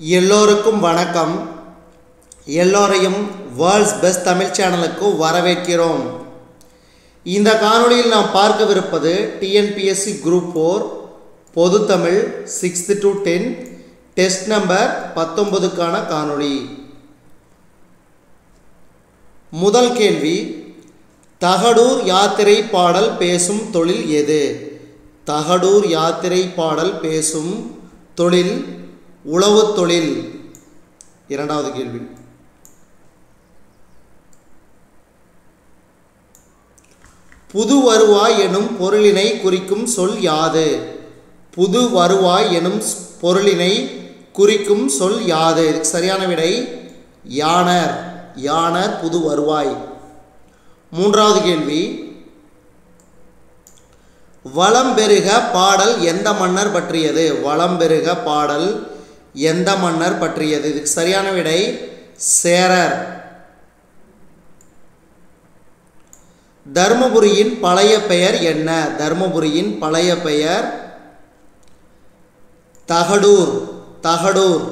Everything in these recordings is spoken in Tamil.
எல்லோருக்கும் வணக்கம் எல்லோரையும் வேர்ல்ட்ஸ் பெஸ்ட் தமிழ் சேனலுக்கு வரவேற்கிறோம் இந்த காணொளியில் நாம் பார்க்கவிருப்பது டிஎன்பிஎஸ்சி குரூப் ஃபோர் பொதுத்தமிழ் sixth to ten test number பத்தொன்பதுக்கான காணொளி முதல் கேள்வி தகடூர் யாத்திரை பாடல் பேசும் தொழில் எது தகடூர் யாத்திரை பாடல் பேசும் தொழில் உழவு தொழில் இரண்டாவது கேள்வி புது வருவாய் எனும் பொருளினை குறிக்கும் சொல் யாது புது வருவாய் எனும் ஸ்- பொருளினை குறிக்கும் சொல் யாது இதுக்கு சரியான விடை யானர் யானர் புது வருவாய் மூன்றாவது கேள்வி வளம் பெருக பாடல் எந்த மன்னர் பற்றியது வளம் பெருக பாடல் எந்த மன்னர் பற்றியது இதுக்கு சரியான விடை சேரர் தர்மபுரியின் பழைய பெயர் என்ன தர்மபுரியின் பழைய பெயர் தகடூர் தகடூர்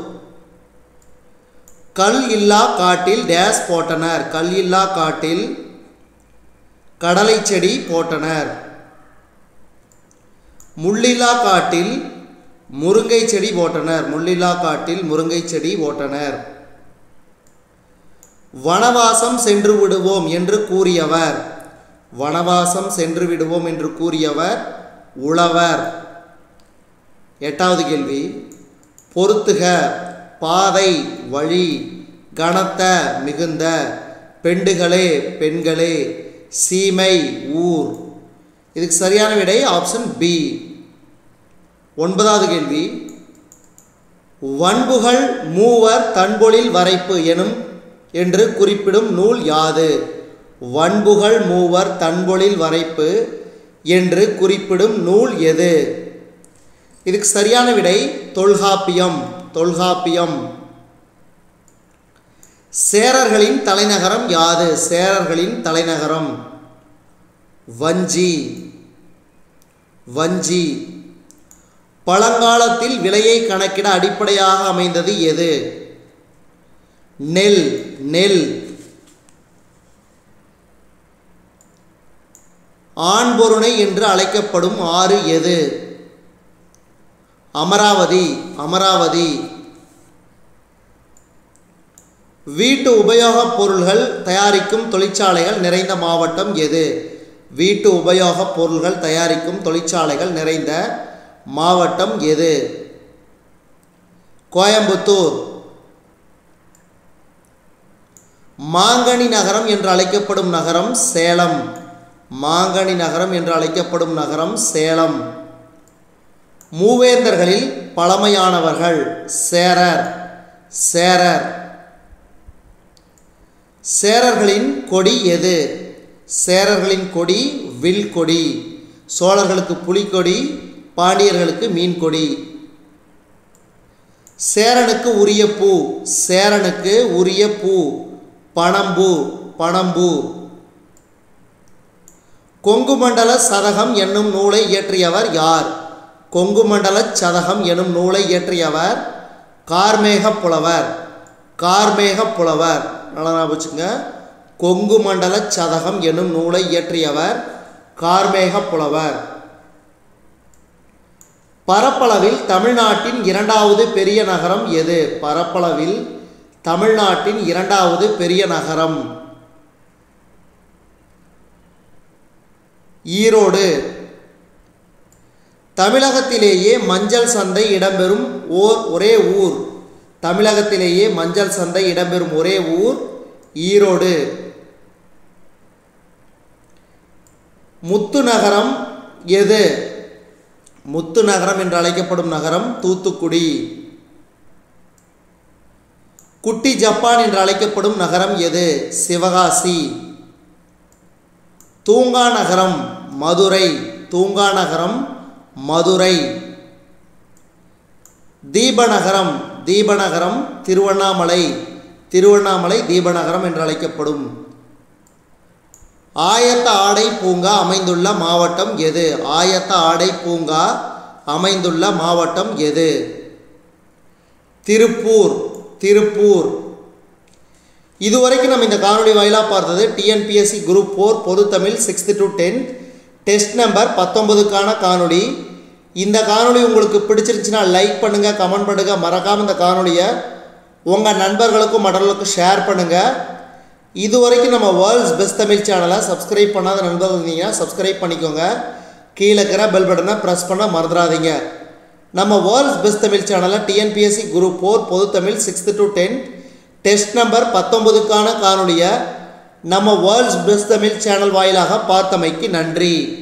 கல் இல்லா காட்டில் டேஸ் போட்டனர் கல் இல்லா காட்டில் கடலை செடி போட்டனர் முள்ளில்லா காட்டில் முருங்கை செடி போட்டனர் முள்ளில்லா காட்டில் முருங்கை செடி போட்டனர் வனவாசம் சென்று விடுவோம் என்று கூறியவர் வனவாசம் சென்று விடுவோம் என்று கூறியவர் உழவர் எட்டாவது கேள்வி பொருத்துக பாதை வழி கனத்த மிகுந்த பெண்டுகளே பெண்களே சீமை ஊர் இதுக்கு சரியான விடை ஆப்ஷன் பி ஒன்பதாவது கேள்வி வன்புகள் மூவர் தன்பொழில் வரைப்பு எனும் என்று குறிப்பிடும் நூல் யாது வன்புகள் மூவர் தன்பொழில் வரைப்பு என்று குறிப்பிடும் நூல் எது இதுக்கு சரியான விடை தொல்காப்பியம் தொல்காப்பியம் சேரர்களின் தலைநகரம் யாது சேரர்களின் தலைநகரம் வஞ்சி வஞ்சி பழங்காலத்தில் விலையை கணக்கிட அடிப்படையாக அமைந்தது எது நெல் நெல் ஆண்பொருணை என்று அழைக்கப்படும் ஆறு எது அமராவதி அமராவதி வீட்டு உபயோகப் பொருள்கள் தயாரிக்கும் தொழிற்சாலைகள் நிறைந்த மாவட்டம் எது வீட்டு உபயோகப் பொருள்கள் தயாரிக்கும் தொழிற்சாலைகள் நிறைந்த மாவட்டம் எது கோயம்புத்தூர் மாங்கனி நகரம் என்று அழைக்கப்படும் நகரம் சேலம் மாங்கனி நகரம் என்று அழைக்கப்படும் நகரம் சேலம் மூவேந்தர்களில் பழமையானவர்கள் சேரர் சேரர் சேரர்களின் கொடி எது சேரர்களின் கொடி வில் கொடி சோழர்களுக்கு புலிக்கொடி பாண்டியர்களுக்கு மீன் கொடி சேரனுக்கு உரிய பூ சேரனுக்கு உரிய பூ பணம்பூ பணம்பூ கொங்கு மண்டல சதகம் என்னும் நூலை இயற்றியவர் யார் கொங்கு மண்டல சதகம் எனும் நூலை இயற்றியவர் கார்மேக புலவர் கார்மேக புலவர் நல்லா ஞாபகம் வச்சுங்க கொங்கு மண்டல சதகம் எனும் நூலை இயற்றியவர் கார்மேக புலவர் பரப்பளவில் தமிழ்நாட்டின் இரண்டாவது பெரிய நகரம் எது பரப்பளவில் தமிழ்நாட்டின் இரண்டாவது பெரிய நகரம் ஈரோடு தமிழகத்திலேயே மஞ்சள் சந்தை இடம்பெறும் ஓர் ஒரே ஊர் தமிழகத்திலேயே மஞ்சள் சந்தை இடம்பெறும் ஒரே ஊர் ஈரோடு முத்து நகரம் எது முத்து நகரம் என்று அழைக்கப்படும் நகரம் தூத்துக்குடி குட்டி ஜப்பான் என்று அழைக்கப்படும் நகரம் எது சிவகாசி தூங்கா நகரம் மதுரை தூங்கா நகரம் மதுரை தீபநகரம் தீபநகரம் திருவண்ணாமலை திருவண்ணாமலை தீபநகரம் என்று அழைக்கப்படும் ஆயத்த ஆடை பூங்கா அமைந்துள்ள மாவட்டம் எது ஆயத்த ஆடை பூங்கா அமைந்துள்ள மாவட்டம் எது திருப்பூர் திருப்பூர் இதுவரைக்கும் நம்ம இந்த காணொளி வாயிலாக பார்த்தது டிஎன்பிஎஸ்சி குரூப் ஃபோர் பொது தமிழ் sixth to tenth test number பத்தொன்பதுக்கான காணொளி இந்த காணொளி உங்களுக்கு பிடிச்சிருந்துச்சுன்னா லைக் பண்ணுங்கள் கமெண்ட் பண்ணுங்கள் மறக்காமல் இந்த காணொளியை உங்கள் நண்பர்களுக்கும் மற்றவர்களுக்கும் ஷேர் பண்ணுங்கள் இது வரைக்கும் நம்ம வேர்ல்ட்ஸ் பெஸ்ட் தமிழ் சேனலை சப்ஸ்கிரைப் பண்ணாத நண்பர்கள் இருந்தீங்கன்னா சப்ஸ்கிரைப் பண்ணிக்கோங்க கீழே இருக்கிற பெல் பட்டனை ப்ரெஸ் பண்ண மறந்துடாதீங்க நம்ம வேர்ல்ட்ஸ் பெஸ்ட் தமிழ் சேனலில் டிஎன்பிஎஸ்சி குரூப் ஃபோர் பொது தமிழ் sixth to tenth test number பத்தொன்பதுக்கான காணொலியை நம்ம வேர்ல்ட்ஸ் பெஸ்ட் தமிழ் சேனல் வாயிலாக பார்த்தமைக்கு நன்றி